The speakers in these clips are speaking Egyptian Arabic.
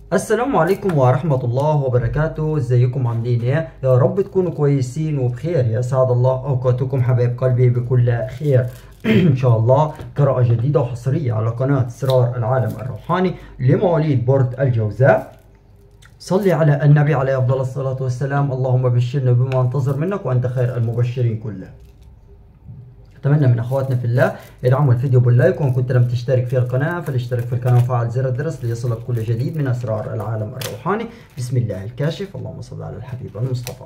السلام عليكم ورحمة الله وبركاته ازيكم عاملين ايه يا رب تكونوا كويسين وبخير يا سعد الله اوقاتكم حبايب قلبي بكل خير ان شاء الله قراءة جديدة وحصرية على قناة اسرار العالم الروحاني لمواليد برج الجوزاء صلي على النبي عليه افضل الصلاة والسلام اللهم بشرنا بما انتظر منك وانت خير المبشرين كلهم اتمنى من اخواتنا في الله يدعموا الفيديو باللايك وان كنت لم تشترك في القناه فلاشترك في القناه وفعل زر الجرس ليصلك كل جديد من اسرار العالم الروحاني بسم الله الكاشف اللهم صل على الحبيب المصطفى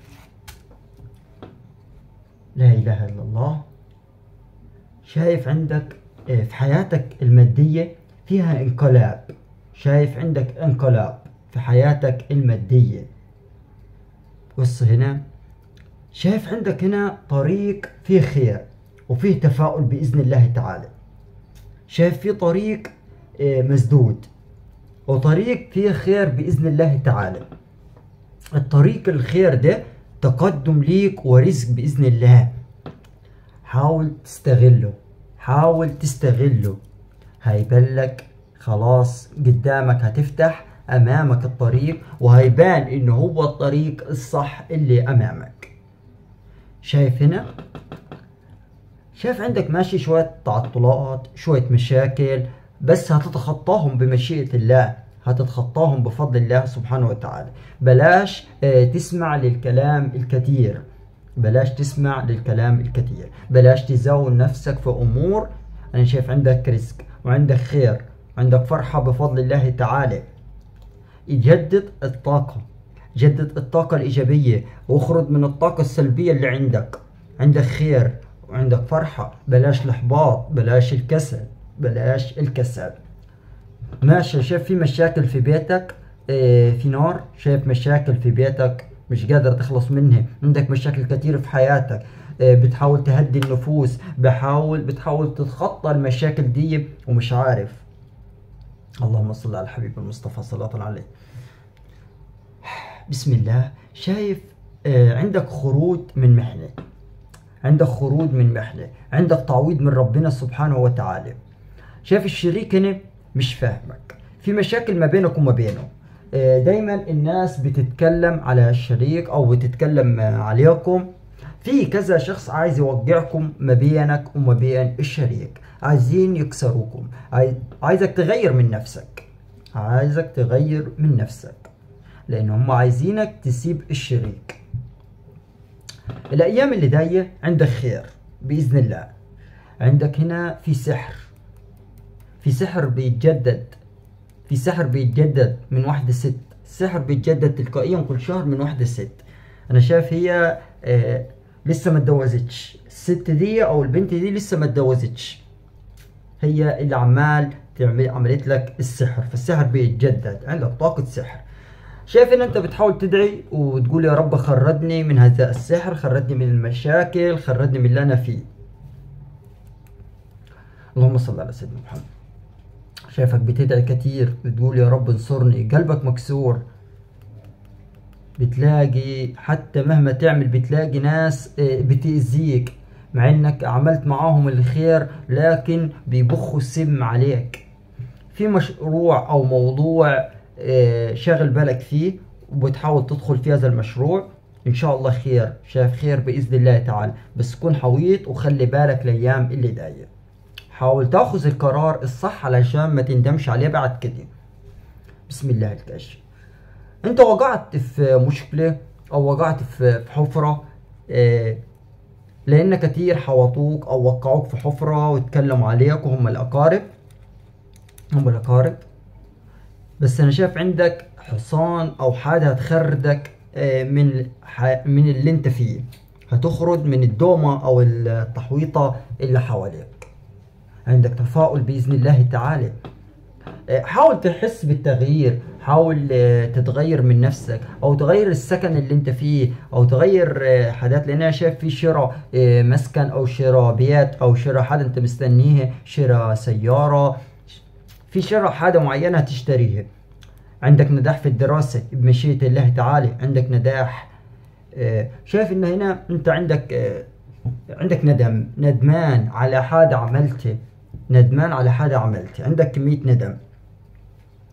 لا اله الا الله شايف عندك آه، في حياتك الماديه فيها انقلاب شايف عندك انقلاب في حياتك الماديه بص هنا شايف عندك هنا طريق فيه خير وفيه تفاؤل بإذن الله تعالى شايف في طريق آه، مسدود وطريق فيه خير بإذن الله تعالى الطريق الخير ده تقدم ليك ورزق بإذن الله حاول تستغله حاول تستغله هيبلك خلاص قدامك هتفتح أمامك الطريق وهيبان إنه هو الطريق الصح اللي أمامك شايف هنا شايف عندك ماشي شوية تعطلات شوية مشاكل بس هتتخطاهم بمشيئة الله هتتخطاهم بفضل الله سبحانه وتعالى بلاش آه، تسمع للكلام الكثير بلاش تسمع للكلام الكثير بلاش تزاول نفسك في أمور أنا شايف عندك رزق وعندك خير وعندك فرحة بفضل الله تعالى يجدد الطاقة جدد الطاقة الإيجابية واخرج من الطاقة السلبية اللي عندك عندك خير وعندك فرحة بلاش الإحباط بلاش الكسل بلاش الكسل ماشي شايف في مشاكل في بيتك اه في نار شايف مشاكل في بيتك مش قادر تخلص منها عندك مشاكل كتير في حياتك اه بتحاول تهدي النفوس بحاول بتحاول تتخطى المشاكل دي ومش عارف اللهم صل على الحبيب المصطفى صلى الله عليه بسم الله شايف آه، عندك خروج من محنة عندك خروج من محنة عندك تعويض من ربنا سبحانه وتعالى شايف الشريك هنا مش فاهمك في مشاكل ما بينك وما بينه آه، دايما الناس بتتكلم على الشريك او بتتكلم آه، عليكم في كذا شخص عايز يوقعكم ما بينك وما بين الشريك عايزين يكسروكم عايز- عايزك تغير من نفسك عايزك تغير من نفسك لان هم عايزينك تسيب الشريك الايام اللي جايه عندك خير باذن الله عندك هنا في سحر في سحر بيتجدد في سحر بيتجدد من واحدة ست السحر بيتجدد تلقائيا كل شهر من واحدة ست انا شايف هي آه لسه ما اتجوزتش الست دي او البنت دي لسه ما اتجوزتش هي اللي عمال تعمل عملت لك السحر فالسحر بيتجدد عندك طاقة سحر شايف ان انت بتحاول تدعي وتقول يا رب خرجني من هذا السحر خرجني من المشاكل خرجني من اللي انا فيه اللهم صل على سيدنا محمد شايفك بتدعي كتير بتقول يا رب انصرني قلبك مكسور بتلاقي حتى مهما تعمل بتلاقي ناس آه، بتأذيك مع انك عملت معاهم الخير لكن بيبخوا السم عليك في مشروع او موضوع آه، شاغل بالك فيه وبتحاول تدخل في هذا المشروع ان شاء الله خير شايف خير باذن الله تعالى بس كن حويط وخلي بالك الايام اللي جايه حاول تاخذ القرار الصح علشان ما تندمش عليه بعد كده بسم الله الكاشف انت وقعت في مشكلة او وقعت في في حفرة آه، لان كتير حوطوك او وقعوك في حفرة واتكلموا عليك وهم الاقارب هم الاقارب بس انا شايف عندك حصان او حاجة هتخردك آه، من ح- من اللي انت فيه هتخرج من الدومة او التحويطة اللي حواليك عندك تفاؤل بإذن الله تعالى آه، حاول تحس بالتغيير حاول آه، تتغير من نفسك او تغير السكن اللي انت فيه او تغير آه، حاجات لان انا شايف في شراء آه، مسكن او شراء بيت او شراء حاجه انت مستنيها شراء سياره في شراء حاجه معينه هتشتريها عندك نجاح في الدراسه بمشيئه الله تعالى عندك نجاح آه، شايف ان هنا انت عندك آه، عندك ندم ندمان على حاجه عملته ندمان على حاجه عملته عندك كميه ندم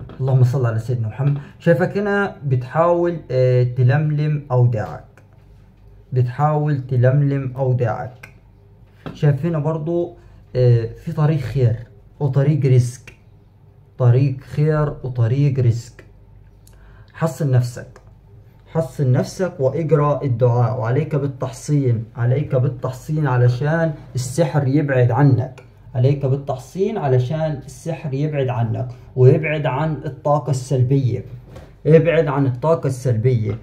اللهم صل على سيدنا محمد شايفك هنا بتحاول آه، تلملم أوداعك بتحاول تلملم أوداعك شايف هنا برضو آه، في طريق خير وطريق رزق طريق خير وطريق رزق حصن نفسك حصن نفسك واقرا الدعاء وعليك بالتحصين عليك بالتحصين علشان السحر يبعد عنك عليك بالتحصين علشان السحر يبعد عنك ويبعد عن الطاقة السلبية ابعد عن الطاقة السلبية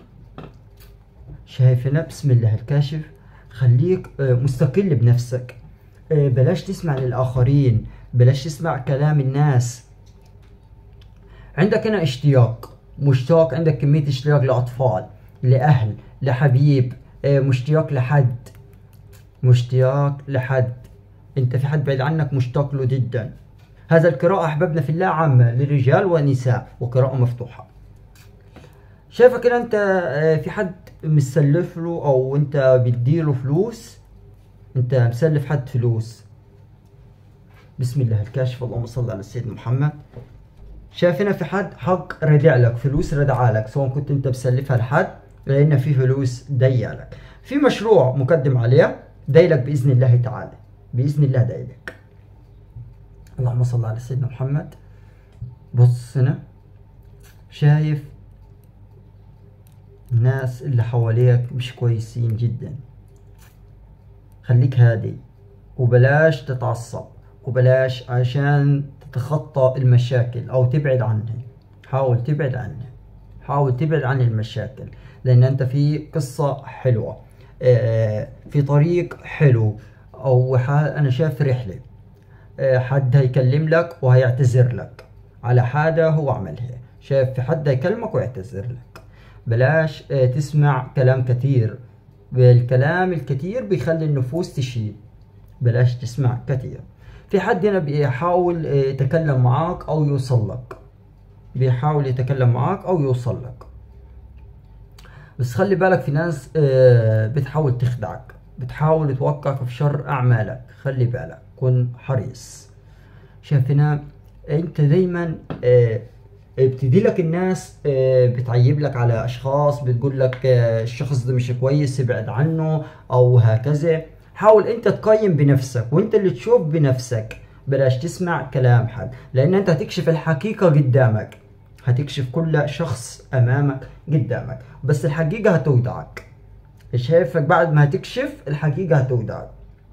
شايف هنا بسم الله الكاشف خليك آه، مستقل بنفسك آه، بلاش تسمع للآخرين بلاش تسمع كلام الناس عندك هنا اشتياق مشتاق عندك كمية اشتياق لأطفال لأهل لحبيب آه، مشتاق لحد مشتاق لحد انت في حد بعيد عنك مشتاق له جدا هذا القراءة أحببنا في الله عامة للرجال والنساء وقراءة مفتوحة شايفك كده انت آه، في حد مسلف له او انت بتديله فلوس انت مسلف حد فلوس بسم الله الكاشف اللهم صل على سيدنا محمد شايف هنا في حد حق ردع لك فلوس ردع لك سواء كنت انت مسلفها لحد لان في فلوس دي لك في مشروع مقدم عليه دايلك باذن الله تعالى باذن الله دايلك اللهم صل على سيدنا محمد بص هنا شايف الناس اللي حواليك مش كويسين جدا خليك هادي وبلاش تتعصب وبلاش عشان تتخطى المشاكل او تبعد عنها حاول تبعد عنها حاول تبعد عن المشاكل لان انت في قصة حلوة آه، في طريق حلو او انا شايف رحلة آه، حد هيكلم لك وهيعتذر لك على حاجة هو عملها شايف في حد هيكلمك ويعتذر لك بلاش آه، تسمع كلام كثير الكلام الكثير بيخلي النفوس تشيل بلاش تسمع كثير في حد هنا بيحاول آه، يتكلم معاك او يوصل لك بيحاول يتكلم معاك او يوصل لك بس خلي بالك في ناس آه، بتحاول تخدعك بتحاول توقعك في شر اعمالك خلي بالك كن حريص شايف هنا انت دايما بتدي لك الناس آه، بتعيب لك على اشخاص بتقول لك آه، الشخص ده مش كويس ابعد عنه او هكذا حاول انت تقيم بنفسك وانت اللي تشوف بنفسك بلاش تسمع كلام حد لان انت هتكشف الحقيقة قدامك هتكشف كل شخص امامك قدامك بس الحقيقة هتودعك شايفك بعد ما هتكشف الحقيقة هتودعك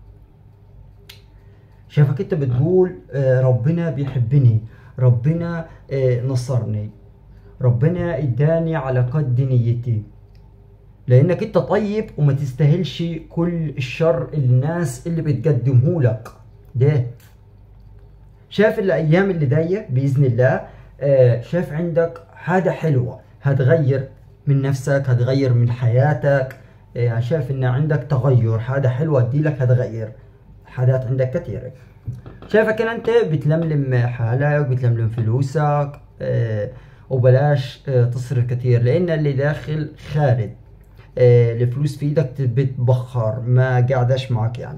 شايفك انت بتقول آه، ربنا بيحبني ربنا آه، نصرني ربنا اداني على قد نيتي لانك انت طيب وما تستاهلش كل الشر الناس اللي بتقدمه لك ده شايف الايام اللي جايه باذن الله آه، شايف عندك حاجه حلوه هتغير من نفسك هتغير من حياتك آه، شايف ان عندك تغير حاجه حلوه تديلك هتغير حاجات عندك كثيره شايفك ان انت بتلملم حالك بتلملم فلوسك اه وبلاش اه تصرف كتير لان اللي داخل خارج اه الفلوس في ايدك بتبخر ما قاعدش معك يعني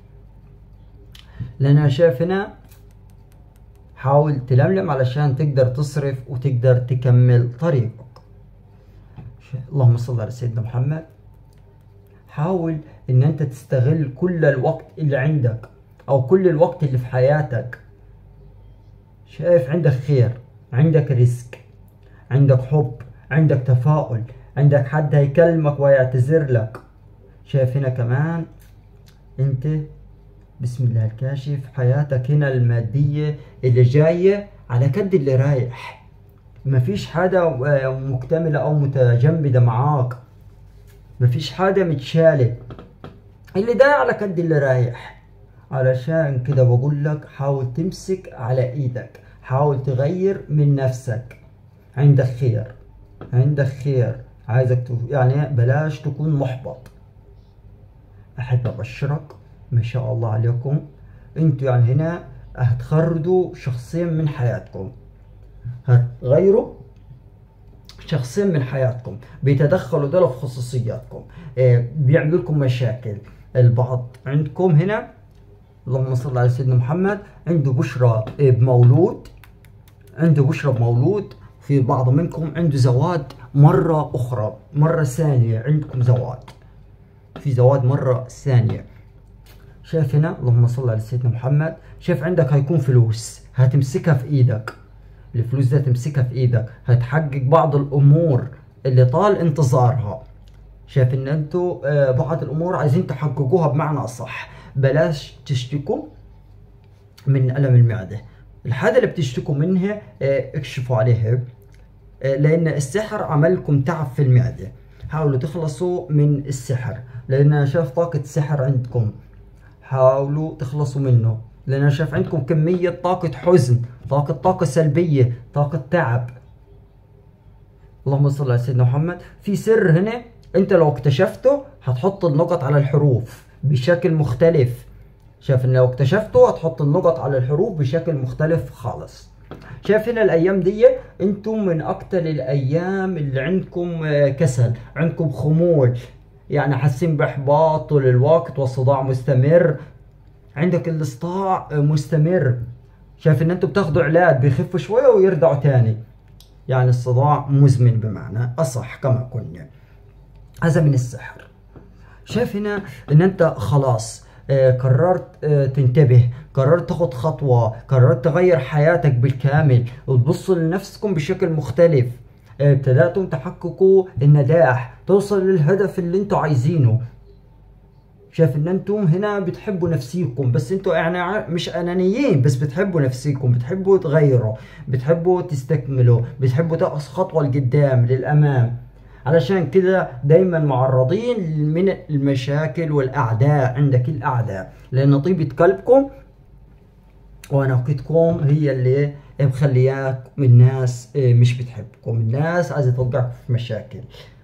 لان انا شايف هنا حاول تلملم علشان تقدر تصرف وتقدر تكمل طريقك اللهم صل على سيدنا محمد حاول ان انت تستغل كل الوقت اللي عندك او كل الوقت اللي في حياتك شايف عندك خير عندك رزق عندك حب عندك تفاؤل عندك حد هيكلمك ويعتذر لك شايف هنا كمان انت بسم الله الكاشف حياتك هنا المادية اللي جاية على قد اللي رايح مفيش حاجة آه، مكتملة او متجمدة معاك مفيش حاجة متشالة اللي ده على قد اللي رايح علشان كده بقول لك حاول تمسك على ايدك حاول تغير من نفسك عندك خير عندك خير عايزك يعني بلاش تكون محبط احب ابشرك ما شاء الله عليكم انتوا يعني هنا هتخرجوا شخصين من حياتكم هتغيروا شخصين من حياتكم بيتدخلوا دول في خصوصياتكم آه، بيعملوا لكم مشاكل البعض عندكم هنا اللهم صل على سيدنا محمد عنده بشرى بمولود عنده بشرب مولود في بعض منكم عنده زواج مرة أخرى مرة ثانية عندكم زواج في زواج مرة ثانية شايف هنا اللهم صل على سيدنا محمد شايف عندك هيكون فلوس هتمسكها في ايدك الفلوس دي هتمسكها في ايدك هتحقق بعض الامور اللي طال انتظارها شايف ان انتوا آه، بعض الامور عايزين تحققوها بمعنى اصح بلاش تشتكوا من الم المعده الحاجه اللي بتشتكوا منها آه، اكشفوا عليها آه، لان السحر عملكم تعب في المعده حاولوا تخلصوا من السحر لان انا شايف طاقه سحر عندكم حاولوا تخلصوا منه لان انا شايف عندكم كميه طاقه حزن طاقه طاقه سلبيه طاقه تعب اللهم صل على سيدنا محمد في سر هنا انت لو اكتشفته هتحط النقط على الحروف بشكل مختلف شايف ان لو اكتشفته هتحط النقط على الحروف بشكل مختلف خالص شايف هنا الايام دي انتم من اكتر الايام اللي عندكم آه، كسل عندكم خمول يعني حاسين باحباط طول الوقت والصداع مستمر عندك الاصطاع آه، مستمر شايف ان انتم بتاخدوا علاج بيخفوا شويه ويرجعوا تاني يعني الصداع مزمن بمعنى اصح كما قلنا هذا من السحر شايف هنا ان انت خلاص آه، قررت آه، تنتبه قررت تاخد خطوة قررت تغير حياتك بالكامل وتبص لنفسكم بشكل مختلف آه، ابتدأتم تحققوا النجاح توصل للهدف اللي انتوا عايزينه شايف ان انتم هنا بتحبوا نفسيكم بس انتم يعني ع- مش انانيين بس بتحبوا نفسيكم بتحبوا تغيروا بتحبوا تستكملوا بتحبوا تاخذ خطوه لقدام للامام علشان كده دايما معرضين من المشاكل والاعداء عندك الاعداء لان طيبه قلبكم وعناقتكم هي اللي مخلياكم الناس آه، مش بتحبكم الناس عايزه توقعكم في مشاكل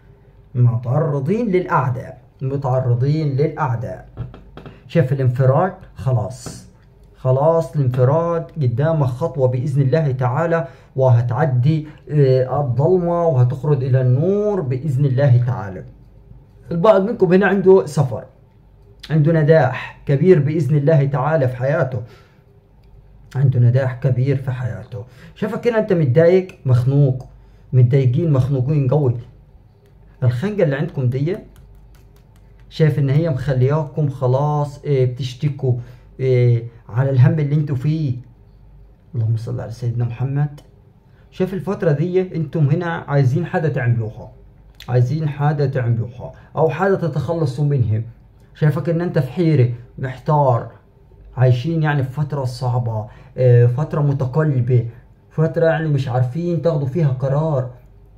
متعرضين للاعداء متعرضين للاعداء شايف الانفراد خلاص خلاص الانفراد قدامك خطوة بإذن الله تعالى وهتعدي آه، الظلمة وهتخرج إلى النور بإذن الله تعالى البعض منكم هنا عنده سفر عنده نجاح كبير بإذن الله تعالى في حياته عنده نجاح كبير في حياته شايفك كده انت متضايق مخنوق متضايقين مخنوقين قوي الخنقة اللي عندكم دي شايف ان هي مخلياكم خلاص اه بتشتكوا اه على الهم اللي انتوا فيه اللهم صل على سيدنا محمد شايف الفترة دي انتم هنا عايزين حاجة تعملوها عايزين حاجة تعملوها او حاجة تتخلصوا منها شايفك ان انت في حيرة محتار عايشين يعني في فترة صعبة اه فترة متقلبة فترة يعني مش عارفين تاخدوا فيها قرار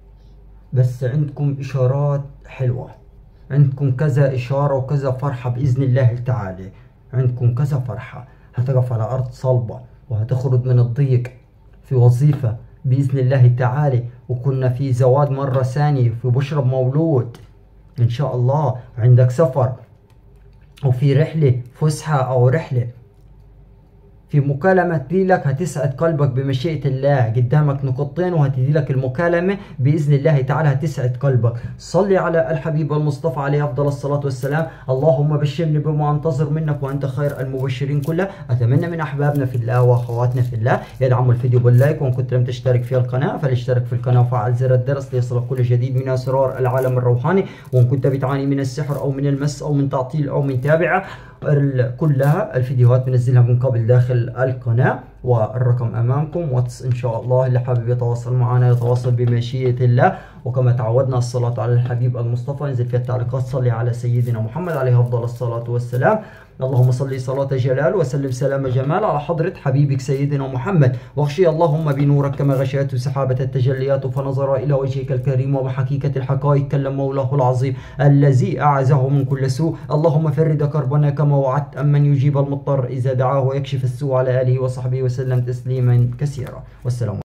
بس عندكم إشارات حلوة عندكم كذا إشارة وكذا فرحة بإذن الله تعالى عندكم كذا فرحة هتقف على أرض صلبة وهتخرج من الضيق في وظيفة بإذن الله تعالى وكنا في زواج مرة ثانية في بشرب مولود إن شاء الله عندك سفر وفي رحلة فسحة أو رحلة في مكالمة لك هتسعد قلبك بمشيئة الله قدامك نقطتين وهتدي لك المكالمة بإذن الله تعالى هتسعد قلبك صلي على الحبيب المصطفى عليه أفضل الصلاة والسلام اللهم بشرني بما أنتظر منك وأنت خير المبشرين كله أتمنى من أحبابنا في الله وأخواتنا في الله يدعموا الفيديو باللايك وإن كنت لم تشترك في القناة فلاشترك في القناة وفعل زر الجرس ليصلك كل جديد من أسرار العالم الروحاني وإن كنت بتعاني من السحر أو من المس أو من تعطيل أو من تابعة ال- كلها الفيديوهات بنزلها من قبل داخل القناة والرقم أمامكم واتس إن شاء الله اللي حابب يتواصل معنا يتواصل بمشيئة الله وكما تعودنا الصلاة على الحبيب المصطفى انزل في التعليقات صلي على سيدنا محمد عليه أفضل الصلاة والسلام اللهم صل صلاة جلال وسلم سلام جمال على حضرة حبيبك سيدنا محمد واغشي اللهم بنورك كما غشيت سحابة التجليات فنظر إلى وجهك الكريم وبحقيقة الحقائق كلم مولاه العظيم الذي أعزه من كل سوء اللهم فرد كربنا كما وعدت أمن يجيب المضطر إذا دعاه ويكشف السوء على آله وصحبه وسلم تسليما كثيرا والسلام